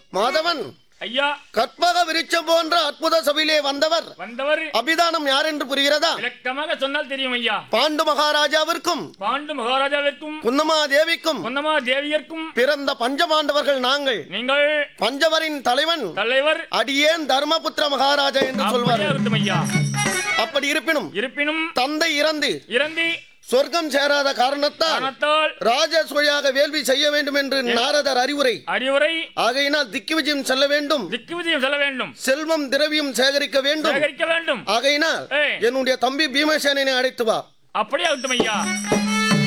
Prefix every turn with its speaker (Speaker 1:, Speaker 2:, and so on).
Speaker 1: மாதவன்
Speaker 2: ஐயா
Speaker 1: கற்பக விருட்சம் போன்ற அற்புத சபையிலே வந்தவர்
Speaker 2: வந்தவர்
Speaker 1: அபிதானம் யார் என்று புரிகிறதா
Speaker 2: விளக்கமாக சொன்னால் தெரியும் ஐயா
Speaker 1: பாண்டு மகாராஜாவிற்கும்
Speaker 2: பாண்டு மகாராஜாவிற்கும்
Speaker 1: குன்னமா தேவிக்கும்
Speaker 2: பொன்னமா தேவியர்க்கும்
Speaker 1: பிறந்த பஞ்சபாண்டவர்கள் நாங்கள்
Speaker 2: நீங்கள்
Speaker 1: பஞ்சவரின் தலைவன்
Speaker 2: தலைவர்
Speaker 1: அடியேன் தர்மபுத்திர மகாராஜா என்று
Speaker 2: அப்படியே
Speaker 1: சொல்வார்
Speaker 2: இருக்கட்டும் ஐயா
Speaker 1: அப்படி இருப்பினும்
Speaker 2: இருப்பினும்
Speaker 1: தந்தை இறந்து
Speaker 2: இறந்தி
Speaker 1: சொர்க்கம் சேராத காரணத்தால்
Speaker 2: காரணத்தால்
Speaker 1: ராஜசோயாக வேள்வி செய்ய வேண்டும் என்று நாரதர் அறிவுரை
Speaker 2: அறிவுரை
Speaker 1: ஆகையினால் திக்கு விஜயம் செல்ல வேண்டும்
Speaker 2: திக்கு விஜயம் செல்ல வேண்டும்
Speaker 1: செல்வம் திரவியம் சேகரிக்க வேண்டும்
Speaker 2: சேகரிக்க வேண்டும்
Speaker 1: ஆகையினால்
Speaker 2: ஏய்.
Speaker 1: என்னுடைய தம்பி பீமசேனனை அழைத்து வா
Speaker 2: அப்படியே ஆகட்டும் ஐயா